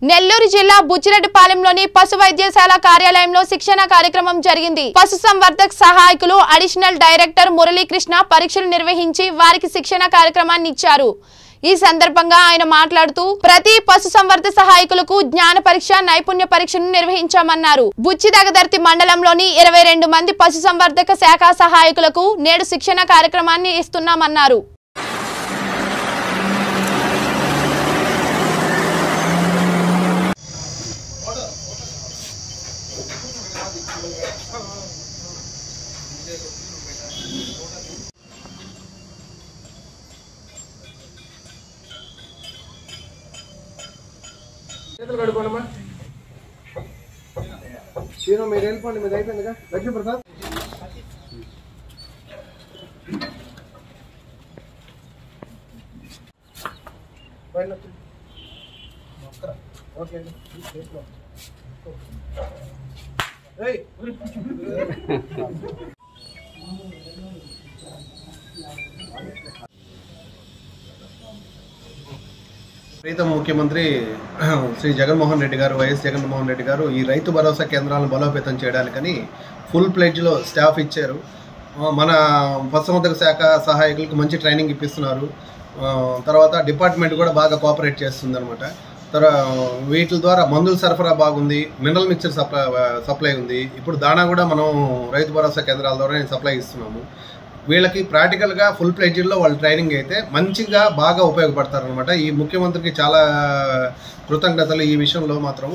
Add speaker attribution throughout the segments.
Speaker 1: నెల్లూరు జిల్లా బుచ్చిరెడ్డిపాలెంలోని పశు వైద్యశాల కార్యాలయంలో శిక్షణ కార్యక్రమం జరిగింది పశు సంవర్ధక్ సహాయకులు అడిషనల్ డైరెక్టర్ మురళీకృష్ణ పరీక్షలు నిర్వహించి వారికి శిక్షణ కార్యక్రమాన్ని ఇచ్చారు ఈ సందర్భంగా ఆయన మాట్లాడుతూ ప్రతి పశు సంవర్ధ సహాయకులకు జ్ఞాన పరీక్ష నైపుణ్య పరీక్షను నిర్వహించామన్నారు బుచ్చి దగదర్తి మండలంలోని ఇరవై రెండు మంది పశు సంవర్ధక శాఖ సహాయకులకు నేడు శిక్షణ కార్యక్రమాన్ని ఇస్తున్నామన్నారు
Speaker 2: చేతులు కడుకోనమ్మా సీను మీరు వెళ్ళిపోండి మీది అయిపోయిందిగా లక్ష్మీప్రసాద్ పైన వచ్చి. ఓకే చేసుకో. ఏయ్. ప్రీతం ముఖ్యమంత్రి శ్రీ జగన్మోహన్ రెడ్డి గారు వైఎస్ జగన్మోహన్ రెడ్డి గారు ఈ రైతు భరోసా కేంద్రాలను బలోపేతం చేయడానికని ఫుల్ ప్లెడ్జ్లో స్టాఫ్ ఇచ్చారు ఆ, మన పశుసంవర్ధక శాఖ సహాయకులకు మంచి ట్రైనింగ్ ఇప్పిస్తున్నారు ఆ, తర్వాత డిపార్ట్మెంట్ కూడా బాగా కోఆపరేట్ చేస్తుంది అనమాట తర్వాత వీటి ద్వారా మందుల సరఫరా బాగుంది మినరల్ మిక్చర్ సప్లై సప్లై ఉంది ఇప్పుడు దాణా కూడా మనం రైతు భరోసా కేంద్రాల ద్వారా సప్లై ఇస్తున్నాము వీళ్ళకి ప్రాక్టికల్గా ఫుల్ ప్లేజర్లో వాళ్ళు ట్రైనింగ్ అయితే మంచిగా బాగా ఉపయోగపడతారు అనమాట ఈ ముఖ్యమంత్రికి చాలా కృతజ్ఞతలు ఈ విషయంలో మాత్రం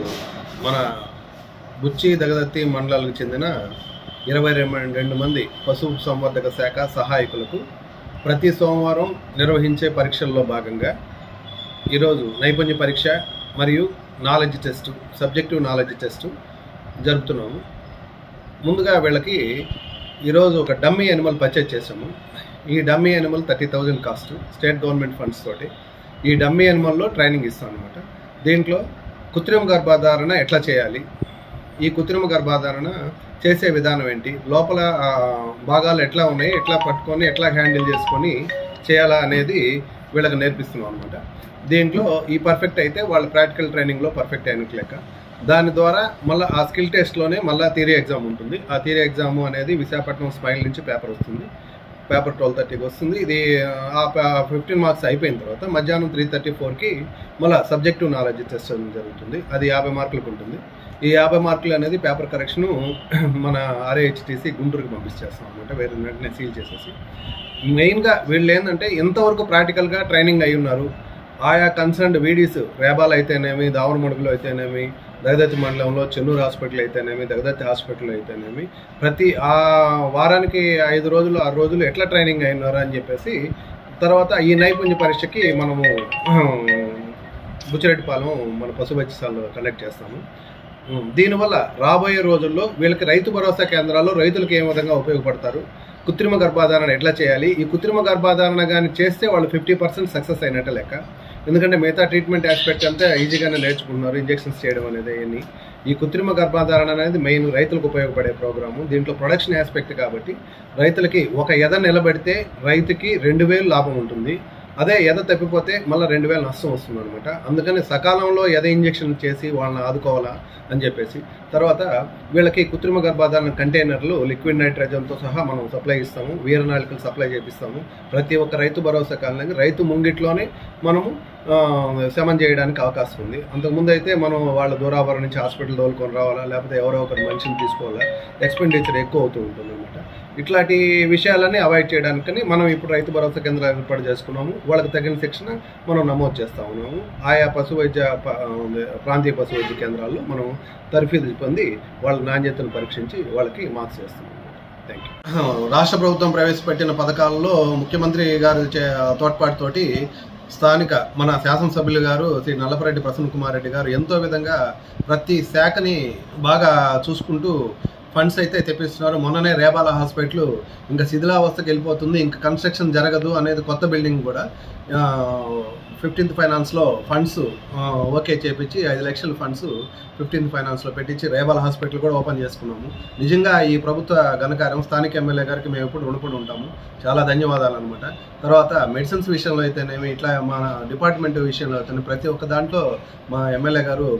Speaker 2: మన బుచ్చి దగదత్తి మండలాలకు చెందిన ఇరవై రెండు మంది పశు సంవర్ధక శాఖ సహాయకులకు ప్రతి సోమవారం నిర్వహించే పరీక్షల్లో భాగంగా ఈరోజు నైపుణ్య పరీక్ష మరియు knowledge test subjective knowledge test జరుపుతున్నాము ముందుగా వీళ్ళకి ఈరోజు ఒక డమ్మీ యానిమల్ పర్చేజ్ చేసాము ఈ dummy animal thirty thousand cost state government funds తోటి ఈ డమ్మీ యానిమల్లో ట్రైనింగ్ ఇస్తాం అనమాట దీంట్లో కృత్రిమ గర్భధారణ ఎట్లా చేయాలి ఈ కృత్రిమ గర్భధారణ చేసే విధానం ఏంటి లోపల ఆ, భాగాలు ఎట్లా ఉన్నాయి ఎట్లా పట్టుకొని ఎట్లా హ్యాండిల్ చేసుకొని చేయాలా అనేది వీళ్ళకి నేర్పిస్తున్నాం అనమాట దీంట్లో ఈ పర్ఫెక్ట్ అయితే వాళ్ళ ప్రాక్టికల్ ట్రైనింగ్లో పర్ఫెక్ట్ అయినట్టు లెక్క దాని ద్వారా మళ్ళీ ఆ స్కిల్ టెస్ట్లోనే మళ్ళీ థియరీ ఎగ్జామ్ ఉంటుంది ఆ థియరీ ఎగ్జామ్ అనేది విశాఖపట్నం స్మైల్ నుంచి పేపర్ వస్తుంది పేపర్ ట్వెల్వ్ థర్టీకి వస్తుంది ఇది ఆ ఫిఫ్టీన్ మార్క్స్ అయిపోయిన తర్వాత మధ్యాహ్నం త్రీ థర్టీ ఫోర్కి మళ్ళీ సబ్జెక్టివ్ నాలెడ్జ్ టెస్ట్ అనేది జరుగుతుంది అది యాభై మార్కులకు ఉంటుంది ఈ యాభై మార్కులు అనేది పేపర్ కరెక్షను మన ఆర్ఏహెచ్టీసీ గుంటూరుకి పంపించేస్తాం అనమాట వేరే వెంటనే సీల్ చేసేసి మెయిన్గా వీళ్ళు ఏంటంటే ఎంతవరకు ప్రాక్టికల్గా ట్రైనింగ్ అయి ఉన్నారు ఆయా కన్సర్న్డ్ వీడీస్ రేబాల్ అయితేనేమి దావరమడుగులో అయితేనేమి దగదత్తి మండలంలో చెన్నూరు హాస్పిటల్ అయితేనేమి దగదత్తి హాస్పిటల్ అయితేనేమి ప్రతి ఆ వారానికి ఐదు రోజులు ఆరు రోజులు ఎట్లా ట్రైనింగ్ అయినారు అని చెప్పేసి తర్వాత ఈ నైపుణ్య పరీక్షకి మనము బుచ్చిరెడ్డిపాలెం మన పశు వైద్యశాలలో కండక్ట్ చేస్తాము ఉం, దీనివల్ల రాబోయే రోజుల్లో వీళ్ళకి రైతు భరోసా కేంద్రాల్లో రైతులకు ఏ విధంగా ఉపయోగపడతారు కృత్రిమ గర్భాధారణ ఎట్లా చేయాలి ఈ కృత్రిమ గర్భాధారణ కానీ చేస్తే వాళ్ళు ఫిఫ్టీ పర్సెంట్ సక్సెస్ అయినట్టే లెక్క ఎందుకంటే మిగతా ట్రీట్మెంట్ ఆస్పెక్ట్ అంతా ఈజీగానే నేర్చుకుంటున్నారు ఇంజెక్షన్స్ చేయడం అనేది అవన్నీ ఈ కృత్రిమ గర్భాధారణ అనేది మెయిన్ రైతులకు ఉపయోగపడే ప్రోగ్రాము దీంట్లో ప్రొడక్షన్ ఆస్పెక్ట్ కాబట్టి రైతులకి ఒక ఎద నిలబెడితే రైతుకి రెండు వేలు లాభం ఉంటుంది అదే ఎద తప్పిపోతే మళ్ళీ రెండు వేలు నష్టం వస్తుంది అనమాట అందుకని సకాలంలో ఎద ఇంజెక్షన్ చేసి వాళ్ళని ఆదుకోవాలా అని చెప్పేసి తర్వాత వీళ్ళకి కృత్రిమ గర్భాధారణ కంటైనర్లు లిక్విడ్ నైట్రోజన్తో సహా మనం సప్లై ఇస్తాము వీరనాళికలు సప్లై చేపిస్తాము ప్రతి ఒక్క రైతు భరోసా కాలనీ రైతు ముంగిట్లోనే మనము ఆ, శమనం చేయడానికి అవకాశం ఉంది అంతకుముందు అయితే మనం వాళ్ళ దూరాభారం నుంచి హాస్పిటల్ తోలుకొని రావాలా లేకపోతే ఎవరో ఒకరు మనిషిని తీసుకోవాలా ఎక్స్పెండిచర్ ఎక్కువ అవుతూ ఉంటుంది అనమాట ఇట్లాంటి విషయాలన్నీ అవాయిడ్ చేయడానికని మనం ఇప్పుడు రైతు భరోసా కేంద్రాలు ఏర్పాటు చేసుకున్నాము వాళ్ళకి తగిన శిక్షణ మనం నమోదు చేస్తా ఉన్నాము ఆయా పశు వైద్య ప- ప్రాంతీయ పశు వైద్య కేంద్రాల్లో మనం తర్ఫీదు పొంది వాళ్ళ నాణ్యతను పరీక్షించి వాళ్ళకి మార్క్స్ చేస్తున్నాం థ్యాంక్ యూ రాష్ట్ర ప్రభుత్వం ప్రవేశపెట్టిన పథకాలలో ముఖ్యమంత్రి గారు చే- తోడ్పాటుతోటి స్థానిక మన శాసనసభ్యులు గారు శ్రీ నల్లపరెడ్డి ప్రసన్న కుమార్ రెడ్డి గారు ఎంతో విధంగా ప్రతి శాఖని బాగా చూసుకుంటూ ఫండ్స్ అయితే తెప్పిస్తున్నారు మొన్ననే రేబాల హాస్పిటల్ ఇంకా శిథిలావస్థకి వెళ్ళిపోతుంది ఇంకా కన్స్ట్రక్షన్ జరగదు అనేది కొత్త బిల్డింగ్ కూడా ఫిఫ్టీన్త్ ఫైనాన్స్లో ఫండ్స్ ఓకే చేపించి ఐదు లక్షల ఫండ్స్ ఫిఫ్టీన్త్ ఫైనాన్స్లో పెట్టించి రేబాల హాస్పిటల్ కూడా ఓపెన్ చేసుకున్నాము నిజంగా ఈ ప్రభుత్వ ఘనకార్యం స్థానిక ఎమ్మెల్యే గారికి మేము ఎప్పుడు రుణపడి ఉంటాము చాలా ధన్యవాదాలు అనమాట తర్వాత మెడిసిన్స్ విషయంలో అయితేనేమి ఇట్లా మన డిపార్ట్మెంట్ విషయంలో అయితేనే ప్రతి ఒక్క దాంట్లో మా ఎమ్మెల్యే గారు